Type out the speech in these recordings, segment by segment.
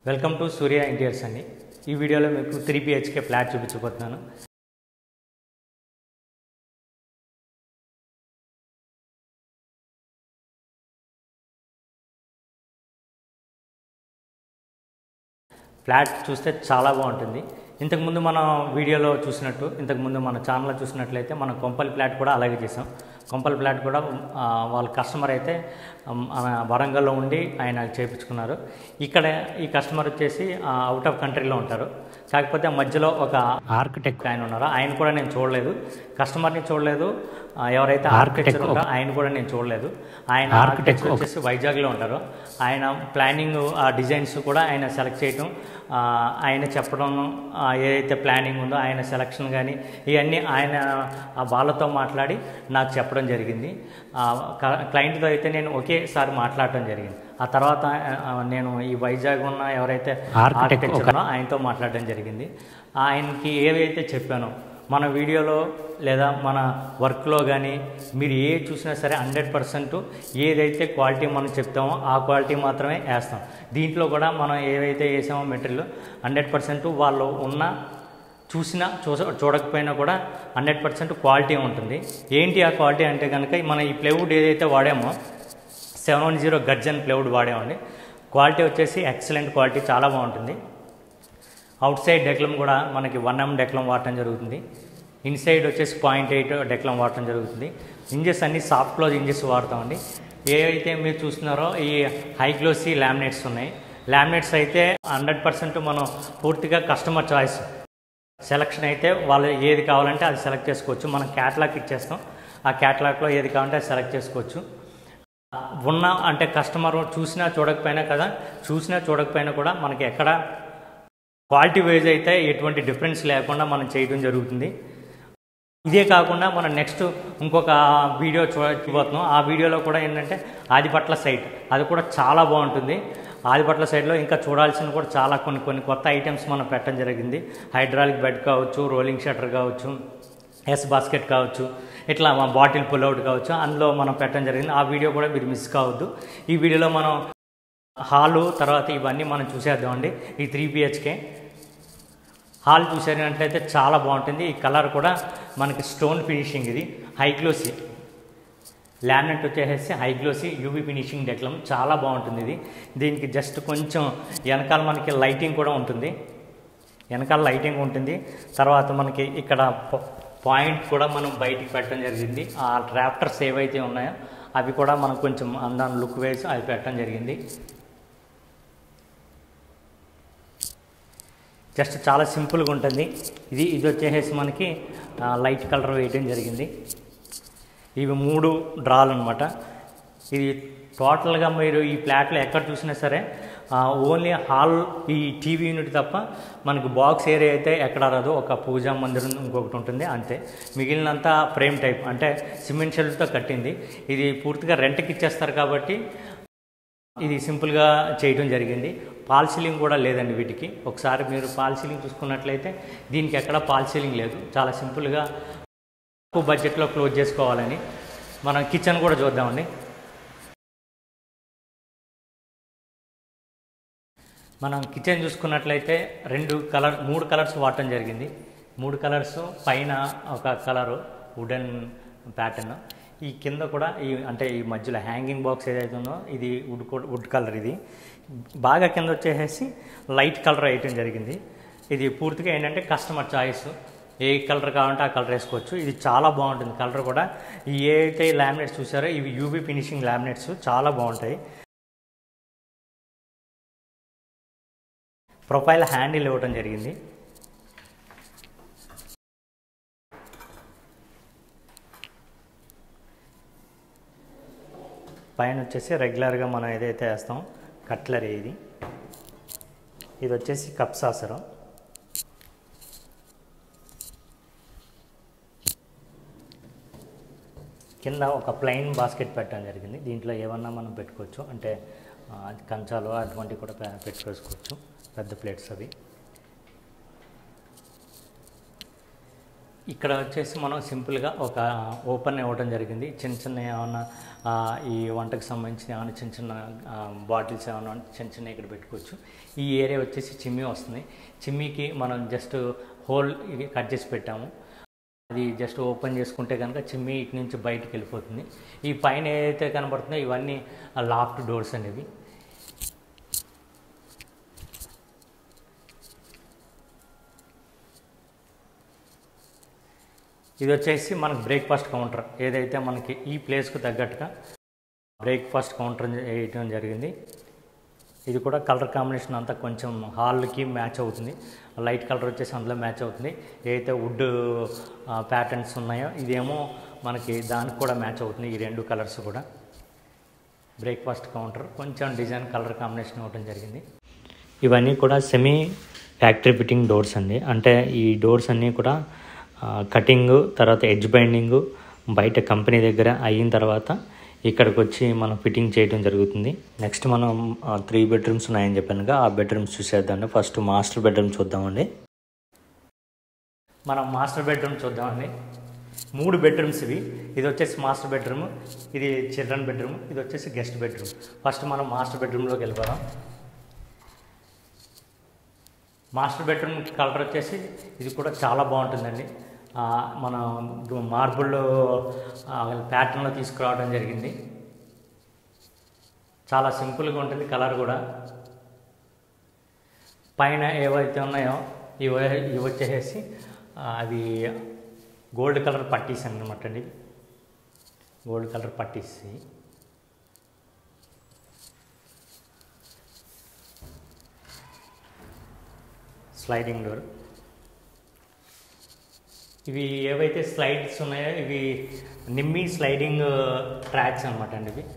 welcome to Surya interiors అండి ఈ వీడియోలో మీకు త్రీ బిహెచ్కే ఫ్లాట్ చూపించబోతున్నాను ఫ్లాట్ చూస్తే చాలా బాగుంటుంది ఇంతకుముందు మనం వీడియోలో చూసినట్టు ఇంతకుముందు మన ఛానల్లో చూసినట్లయితే మనం కొంపల్ ఫ్లాట్ కూడా అలాగే చేసాం కొంపల్ ఫ్లాట్ కూడా ఆ, వాళ్ళ కస్టమర్ అయితే ఉమ్, ఆ, వరంగల్లో ఉండి ఆయన చేయించుకున్నారు ఇక్కడ ఈ కస్టమర్ వచ్చేసి అవుట్ ఆఫ్ కంట్రీలో ఉంటారు కాకపోతే మధ్యలో ఒక ఆర్కిటెక్ట్ ఆయన ఉన్నారు ఆయన కూడా నేను చూడలేదు కస్టమర్ని చూడలేదు ఆ, ఎవరైతే ఆర్కిటెక్ట్ ఉన్నారో ఆయన కూడా నేను చూడలేదు ఆయన ఆర్కిటెక్ట్ వచ్చేసి వైజాగ్లో ఉంటారు ఆయన ప్లానింగ్ ఆ డిజైన్స్ కూడా ఆయన సెలెక్ట్ చేయటం ఆ, ఆయన చెప్పడం ఆ, ఏదైతే ప్లానింగ్ ఉందో ఆయన సెలక్షన్ కానీ ఇవన్నీ ఆయన ఆ వాళ్ళతో మాట్లాడి నాకు చెప్పడం జరిగింది ఆ, క- క్లయింట్తో అయితే నేను ఒకేసారి మాట్లాడటం జరిగింది ఆ తర్వాత ఆ, నేను ఈ వైజాగ్ ఉన్న ఎవరైతే ఆర్కిటెక్ట్ ఉన్నారో ఆయనతో మాట్లాడడం జరిగింది ఆయనకి ఏవైతే చెప్పానో మన వీడియోలో లేదా మన వర్క్లో కానీ మీరు ఏ చూసినా సరే హండ్రెడ్ పర్సెంట్ ఏదైతే క్వాలిటీ మనం చెప్తామో ఆ క్వాలిటీ మాత్రమే వేస్తాం దీంట్లో కూడా మనం ఏవైతే వేసామో మెటీరియల్ హండ్రెడ్ పర్సెంట్ వాళ్ళు ఉన్న చూసినా చూస చూడకపోయినా కూడా హండ్రెడ్ పర్సెంట్ క్వాలిటీ ఉంటుంది ఏంటి ఆ క్వాలిటీ అంటే కనుక మన ఈ ప్లైవుడ్ ఏదైతే వాడామో seven one zero gurjan plywood వాడామండి క్వాలిటీ వచ్చేసి ఎక్సలెంట్ క్వాలిటీ చాలా బాగుంటుంది అవుట్ సైడ్ డెక్లం కూడా మనకి వన్ ఎం డెక్లం వాడటం జరుగుతుంది ఇన్సైడ్ వచ్చేసి పాయింట్ ఎయిట్ డెక్లం వాడటం జరుగుతుంది ఇంజెస్ అన్ని సాఫ్ట్ క్లోజ్ ఇంజెస్ వాడతామండి ఏవైతే మీరు చూస్తున్నారో ఈ హై గ్లోసీ లామినేట్స్ ఉన్నాయి లామినేట్స్ అయితే హండ్రెడ్ పర్సెంట్ మనం పూర్తిగా కస్టమర్ చాయిస్ సెలక్షన్ అయితే వాళ్ళు ఏది కావాలంటే అది సెలెక్ట్ చేసుకోవచ్చు మనం క్యాటలాగ్ ఇచ్చేస్తాం ఆ క్యాటలాగ్లో ఏది కావాలంటే అది సెలెక్ట్ చేసుకోవచ్చు ఉన్న అంటే కస్టమర్ చూసినా చూడకపోయినా కదా చూసినా చూడకపోయినా కూడా మనకి ఎక్కడ క్వాలిటీ వైజ్ అయితే ఎటువంటి డిఫరెన్స్ లేకుండా మనం చేయడం జరుగుతుంది ఇదే కాకుండా మనం నెక్స్ట్ ఇంకొక వీడియో చూడబోతున్నాం ఆ వీడియోలో కూడా ఏంటంటే ఆదిపట్ల సైట్ అది కూడా చాలా బాగుంటుంది ఆదిపట్ల సైడ్లో ఇంకా చూడాల్సిన కూడా చాలా కొన్ని కొన్ని కొత్త ఐటమ్స్ మనం పెట్టడం జరిగింది హైడ్రాలిక్ బెడ్ కావచ్చు రోలింగ్ షటర్ కావచ్చు ఎస్ బాస్కెట్ కావచ్చు ఇట్లా మా బాటిల్ పుల్అవుట్ కావచ్చు అందులో మనం పెట్టడం జరిగింది ఆ వీడియో కూడా మీరు మిస్ కావద్దు ఈ వీడియోలో మనం హాలు తర్వాత ఇవన్నీ మనం చూసేద్దామండి ఈ త్రీ బిహెచ్కే హాల్ చూసారంట్లయితే చాలా బాగుంటుంది ఈ కలర్ కూడా మనకి స్టోన్ ఫినిషింగ్ ఇది హై గ్లోసీ లామినేట్ వచ్చేసి high glossy UV finishing Decolam చాలా బాగుంటుంది ఇది దీనికి జస్ట్ కొంచెం వెనకాల మనకి లైటింగ్ కూడా ఉంటుంది వెనకాల లైటింగ్ ఉంటుంది తర్వాత మనకి ఇక్కడ ప- పాయింట్ కూడా మనం బయటికి పెట్టడం జరిగింది ఆ ర్యాప్టర్స్ ఏవైతే ఉన్నాయో అవి కూడా మనం కొంచెం అందాన్ని లుక్ వేసి అవి పెట్టడం జరిగింది జస్ట్ చాలా సింపుల్గా ఉంటుంది ఇది ఇది వచ్చేసి మనకి ఆ, లైట్ కలర్ వేయడం జరిగింది ఇవి మూడు డ్రాలు అనమాట ఇది టోటల్గా మీరు ఈ ఫ్లాట్లో ఎక్కడ చూసినా సరే ఆ, ఓన్లీ హాల్ ఈ టీవీ యూనిట్ తప్ప మనకి బాక్స్ ఏరియా అయితే ఎక్కడ రాదు ఒక పూజా మందిరం ఇంకొకటి ఉంటుంది అంతే మిగిలినంతా ఫ్రేమ్ టైప్ అంటే సిమెంట్ షెల్తో కట్టింది ఇది పూర్తిగా రెంట్కి ఇచ్చేస్తారు కాబట్టి ఇది సింపుల్గా చేయడం జరిగింది పాల్ సీలింగ్ కూడా లేదండి వీటికి ఒకసారి మీరు పాల్ సీలింగ్ చూసుకున్నట్లయితే దీనికి ఎక్కడ పాల్ సీలింగ్ లేదు చాలా సింపుల్గా తక్కువ బడ్జెట్లో క్లోజ్ చేసుకోవాలని మనం కిచెన్ కూడా చూద్దామండి మనం కిచెన్ చూసుకున్నట్లయితే రెండు కలర్ మూడు కలర్స్ వాడటం జరిగింది మూడు కలర్స్ పైన ఒక కలరు వుడెన్ ప్యాటర్న్ ఈ కింద కూడా ఈ అంటే ఈ మధ్యలో హ్యాంగింగ్ బాక్స్ ఏదైతే ఉందో ఇది వుడ్ కో- వుడ్ కలర్ ఇది బాగా కింద వచ్చేసి లైట్ కలర్ వేయటం జరిగింది ఇది పూర్తిగా ఏంటంటే కస్టమర్ చాయిస్ ఏ కలర్ కావాలంటే ఆ కలర్ వేసుకోవచ్చు ఇది చాలా బాగుంటుంది కలర్ కూడా ఈ ఏ అయితే లామినేట్స్ చూసారో ఇవి యూవీ ఫినిషింగ్ లామినేట్స్ చాలా బాగుంటాయి ప్రొఫైల్ హ్యాండిల్ ఇవ్వడం జరిగింది పైన వచ్చేసి రెగ్యులర్గా మనం ఏదైతే వేస్తాం కట్లరీ ఇది ఇది వచ్చేసి కప్ సాసరం కింద ఒక ప్లెయిన్ బాస్కెట్ పెట్టడం జరిగింది దీంట్లో ఏమన్నా మనం పెట్టుకోవచ్చు అంటే ఆ, కంచాలు అటువంటివి కూడా పె- పెట్టుకోవచ్చు పెద్ద ప్లేట్స్ అవి ఇక్కడ వచ్చేసి మనం సింపుల్గా ఒక ఓపెన్ ఇవ్వడం జరిగింది చిన్న చిన్న ఏమన్నా ఆ, ఈ వంటకు సంబంధించిన ఏమైనా చిన్న చిన్న బాటిల్స్ ఏమైనా ఉంటే చిన్న చిన్న ఇక్కడ పెట్టుకోవచ్చు ఈ ఏరియా వచ్చేసి చిమ్మి వస్తుంది చిమ్మికి మనం జస్ట్ హోల్ ఇది కట్ చేసి పెట్టాము అది జస్ట్ ఓపెన్ చేసుకుంటే కనుక చిమ్మి ఇటు నుంచి బయటికి వెళ్ళిపోతుంది ఈ పైన ఏదైతే కనబడుతుందో ఇవన్నీ లాఫ్ట్ డోర్స్ అనేవి ఇది వచ్చేసి మనకి బ్రేక్ఫాస్ట్ కౌంటర్ ఏదైతే మనకి ఈ ప్లేస్కు తగ్గట్టుగా బ్రేక్ఫాస్ట్ కౌంటర్ వేయటం జరిగింది ఇది కూడా కలర్ కాంబినేషన్ అంతా కొంచెం హాల్కి మ్యాచ్ అవుతుంది లైట్ కలర్ వచ్చేసి అందులో మ్యాచ్ అవుతుంది ఏదైతే వుడ్ ప్యాటర్న్స్ ఉన్నాయో ఇదేమో మనకి దానికి కూడా మ్యాచ్ అవుతుంది ఈ రెండు కలర్స్ కూడా బ్రేక్ఫాస్ట్ కౌంటర్ కొంచెం డిజైన్ కలర్ కాంబినేషన్ అవ్వడం జరిగింది ఇవన్నీ కూడా సెమీ ఫ్యాక్టరీ ఫిట్టింగ్ డోర్స్ అండి అంటే ఈ డోర్స్ అన్నీ కూడా కటింగ్ తర్వాత ఎడ్జ్ బైండింగ్ బయట కంపెనీ దగ్గర అయిన తర్వాత ఇక్కడికి వచ్చి మనం ఫిట్టింగ్ చేయడం జరుగుతుంది నెక్స్ట్ మనం త్రీ బెడ్రూమ్స్ ఉన్నాయని చెప్పానుగా ఆ బెడ్రూమ్స్ చూసేద్దామండి ఫస్ట్ మాస్టర్ బెడ్రూమ్ చూద్దామండి మనం మాస్టర్ బెడ్రూమ్ చూద్దామండి మూడు బెడ్రూమ్స్ ఇవి ఇది వచ్చేసి మాస్టర్ బెడ్రూమ్ ఇది చిల్డ్రన్ బెడ్రూమ్ ఇది వచ్చేసి గెస్ట్ బెడ్రూమ్ ఫస్ట్ మనం మాస్టర్ బెడ్రూమ్లోకి వెళ్ళిపోదాం మాస్టర్ బెడ్రూమ్ కలర్ వచ్చేసి ఇది కూడా చాలా బాగుంటుందండి ఆ, మన మార్బుల్ ప్యాటర్న్లో తీసుకురావడం జరిగింది చాలా సింపుల్గా ఉంటుంది కలర్ కూడా పైన ఏవైతే ఉన్నాయో ఇవి ఇవి వచ్చేసి ఆ, అవి గోల్డ్ కలర్ పట్టీస్ అన్నమాట అండి గోల్డ్ కలర్ పట్టీస్ స్లైడింగ్ డోర్ ఇవి ఏవైతే స్లైడ్స్ ఉన్నాయో ఇవి నిమ్మి స్లైడింగ్ ట్రాక్స్ అనమాట అండి ఇవి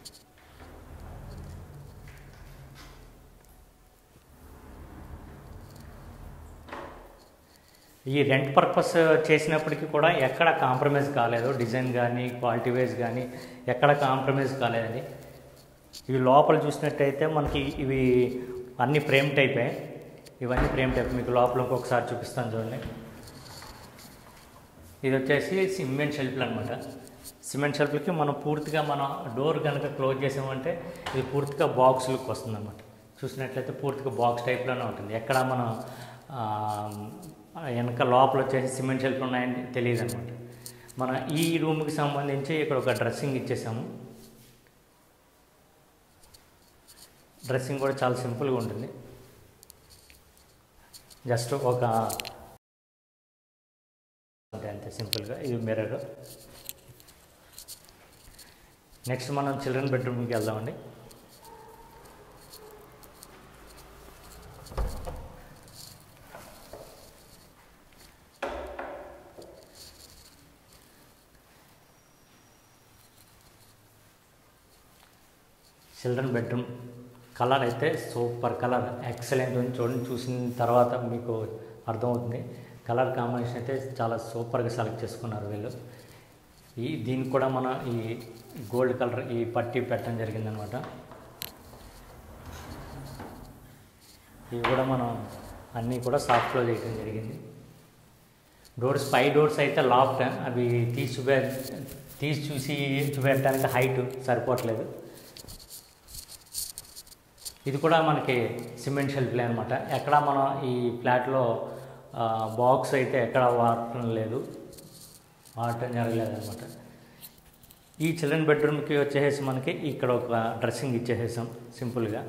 ఈ రెంట్ పర్పస్ చేసినప్పటికీ కూడా ఎక్కడ కాంప్రమైజ్ కాలేదు డిజైన్ కానీ క్వాలిటీ వైజ్ కానీ ఎక్కడ కాంప్రమైజ్ కాలేదండి ఇవి లోపల చూసినట్టయితే మనకి ఇవి అన్ని ఫ్రేమ్ టైపే ఇవన్నీ ఫ్రేమ్ టైప్ మీకు లోపల ఇంకొకసారి చూపిస్తాను చూడండి ఇది వచ్చేసి సిమెంట్ షెల్ఫ్లు అనమాట సిమెంట్ షెల్ఫ్లకి మనం పూర్తిగా మనం డోర్ కనుక క్లోజ్ చేసామంటే ఇది పూర్తిగా బాక్స్ లుక్ వస్తుంది అనమాట చూసినట్లయితే పూర్తిగా బాక్స్ టైప్లోనే ఉంటుంది ఎక్కడ మనం ఆ, వెనక లోపల వచ్చేసి సిమెంట్ షెల్ఫ్లు ఉన్నాయని తెలియదు అనమాట మన ఈ రూమ్కి సంబంధించి ఇక్కడ ఒక డ్రెస్సింగ్ ఇచ్చేసాము డ్రెస్సింగ్ కూడా చాలా సింపుల్గా ఉంటుంది జస్ట్ ఒక అంతే అంతే సింపుల్గా ఇది మిర్రర్ నెక్స్ట్ మనం చిల్డ్రన్ బెడ్రూమ్కి వెళ్దామండి చిల్డ్రన్ బెడ్రూమ్ కలర్ అయితే సూపర్ కలర్ ఎక్సలెంట్ ఉంది చూడండి చూసిన తర్వాత మీకు అర్థమవుతుంది కలర్ కాంబినేషన్ అయితే చాలా సూపర్గా సెలెక్ట్ చేసుకున్నారు వీళ్ళు ఈ దీనికి కూడా మన ఈ గోల్డ్ కలర్ ఈ పట్టీ పెట్టడం జరిగిందనమాట ఇవి కూడా మనం అన్నీ కూడా సాఫ్ట్లో చేయడం జరిగింది డోర్స్ పై డోర్స్ అయితే లాఫ్ట్ అవి తీసి చూపే తీసి చూసి చూపెట్టడానికి హైట్ సరిపోవట్లేదు ఇది కూడా మనకి సిమెంట్ షెల్ఫ్లే అనమాట ఎక్కడ మనం ఈ ఫ్లాట్లో బాక్స్ అయితే ఎక్కడ వాడటం లేదు వాడటం జరగలేదు అనమాట ఈ చిల్డ్రన్ బెడ్రూమ్కి వచ్చేసి మనకి ఇక్కడ ఒక డ్రెస్సింగ్ ఇచ్చేసేసాం సింపుల్గా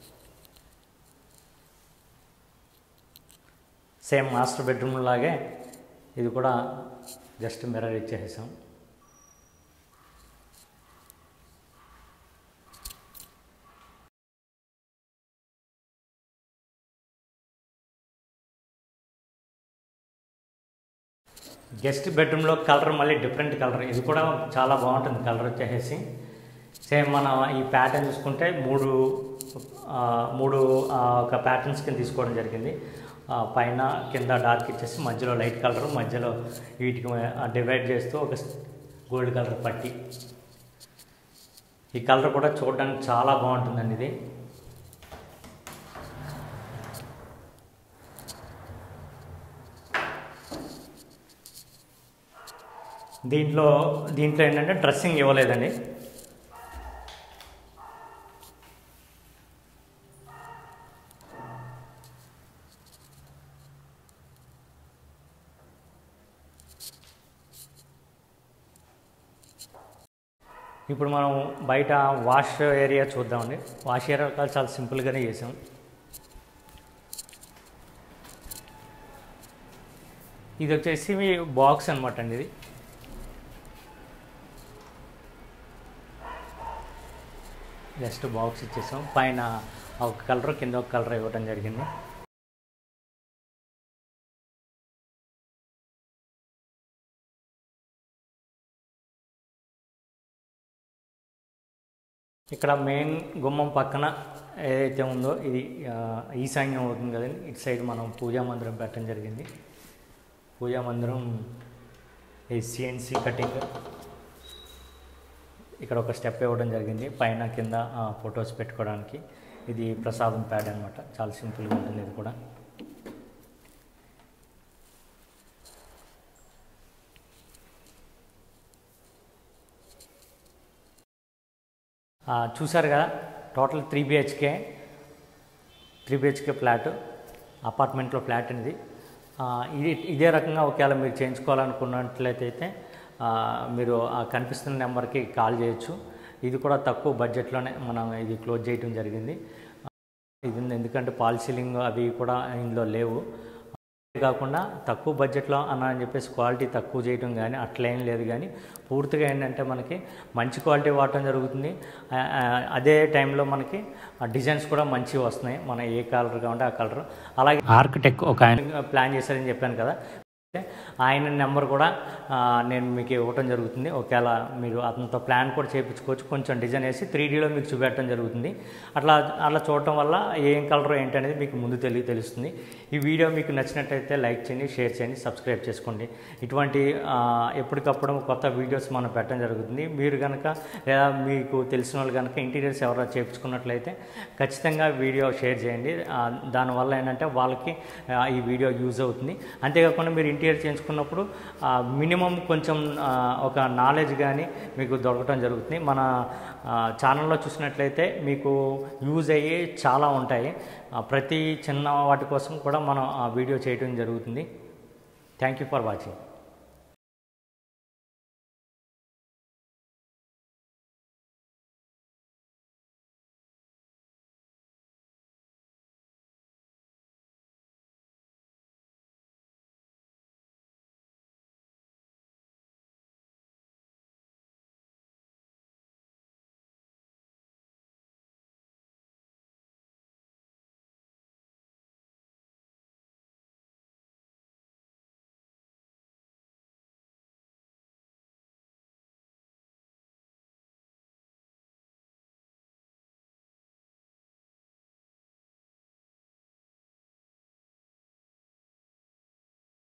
సేమ్ మాస్టర్ బెడ్రూమ్ లాగే ఇది కూడా జస్ట్ మిర్రర్ ఇచ్చేసాం గెస్ట్ బెడ్రూమ్లో కలర్ మళ్ళీ డిఫరెంట్ కలర్ ఇది కూడా చాలా బాగుంటుంది కలర్ వచ్చేసి సేమ్ మన ఈ ప్యాటర్న్ చూసుకుంటే మూడు ఆ, మూడు ఆ, ఒక ప్యాటర్న్స్ కింద తీసుకోవడం జరిగింది ఆ, పైన కింద డార్క్ ఇచ్చేసి మధ్యలో లైట్ కలర్ మధ్యలో వీటికి డివైడ్ చేస్తూ ఒక గోల్డ్ కలర్ పట్టి ఈ కలర్ కూడా చూడడానికి చాలా బాగుంటుందండి ఇది దీంట్లో దీంట్లో ఏంటంటే డ్రెస్సింగ్ ఇవ్వలేదండి ఇప్పుడు మనం బయట వాష్ ఏరియా చూద్దామండి వాష్ ఏరియా కూడా చాలా సింపుల్గానే చేసాం ఇది వచ్చేసి మీ బాక్స్ అనమాట అండి ఇది జస్ట్ బాక్స్ ఇచ్చేసాం పైన ఒక కలర్ కింద ఒక కలర్ ఇవ్వడం జరిగింది ఇక్కడ మెయిన్ గుమ్మం పక్కన ఏదైతే ఉందో ఇది ఆ, ఈశాన్యం అవుతుంది కదండి ఇటు సైడ్ మనం పూజా మందిరం పెట్టడం జరిగింది పూజా మందిరం ఈ సిఎన్సి కటింగ్ ఇక్కడ ఒక స్టెప్ ఇవ్వడం జరిగింది పైన కింద ఫొటోస్ పెట్టుకోవడానికి ఇది ప్రసాదం ప్యాడ్ అనమాట చాలా సింపుల్గా ఉంటుంది ఇది కూడా ఆ, చూశారు కదా total three BHK three BHK flat అపార్ట్మెంట్లో ఫ్లాట్ అనేది ఆ, ఇది ఇదే రకంగా ఒకవేళ మీరు చేయించుకోవాలనుకున్నట్లయితే ఆ, మీరు ఆ కనిపిస్తున్న నెంబర్కి కాల్ చేయొచ్చు ఇది కూడా తక్కువ బడ్జెట్లోనే మనం ఇది క్లోజ్ చేయడం జరిగింది ఇది ఉంది, ఎందుకంటే పాల్ సీలింగ్ అవి కూడా ఇందులో లేవు కాకుండా తక్కువ బడ్జెట్లో అన్న అని చెప్పేసి క్వాలిటీ తక్కువ చేయడం కానీ అట్లేం లేదు కానీ పూర్తిగా ఏంటంటే మనకి మంచి క్వాలిటీ వాడటం జరుగుతుంది ఆ, ఆ, అదే టైంలో మనకి ఆ డిజైన్స్ కూడా మంచివి వస్తున్నాయి మన ఏ కలర్ కావాలంటే ఆ కలర్ అలాగే ఆర్కిటెక్ట్ ఒక ఆయన ప్లాన్ చేశారని చెప్పాను కదా ఆయన నెంబర్ కూడా ఆ, నేను మీకు ఇవ్వటం జరుగుతుంది ఒకవేళ మీరు అతనితో ప్లాన్ కూడా చేయించుకోవచ్చు కొంచెం డిజైన్ వేసి త్రీ డీలో మీకు చూపెట్టడం జరుగుతుంది అట్లా అట్లా చూడటం వల్ల ఏం కలర్ ఏంటి అనేది మీకు ముందు తెలియ తెలుస్తుంది ఈ వీడియో మీకు నచ్చినట్టయితే లైక్ చేయండి షేర్ చేయండి సబ్స్క్రైబ్ చేసుకోండి ఇటువంటి ఆ, ఎప్పటికప్పుడు కొత్త వీడియోస్ మనం పెట్టడం జరుగుతుంది మీరు కనుక లేదా మీకు తెలిసిన వాళ్ళు కనుక ఇంటీరియర్స్ ఎవరైనా చేయించుకున్నట్లయితే ఖచ్చితంగా వీడియో షేర్ చేయండి ఆ, దానివల్ల ఏంటంటే వాళ్ళకి ఆ, ఈ వీడియో యూజ్ అవుతుంది అంతేకాకుండా మీరు ఇంటీరియర్ చేయించుకున్నప్పుడు మినిమం కొంచెం ఆ, ఒక నాలెడ్జ్ కానీ మీకు దొరకటం జరుగుతుంది మన ఆ, ఛానల్లో చూసినట్లయితే మీకు యూజ్ అయ్యి చాలా ఉంటాయి ఆ, ప్రతి చిన్న వాటి కోసం కూడా మనం ఆ వీడియో చేయడం జరుగుతుంది థ్యాంక్ యూ ఫర్ వాచింగ్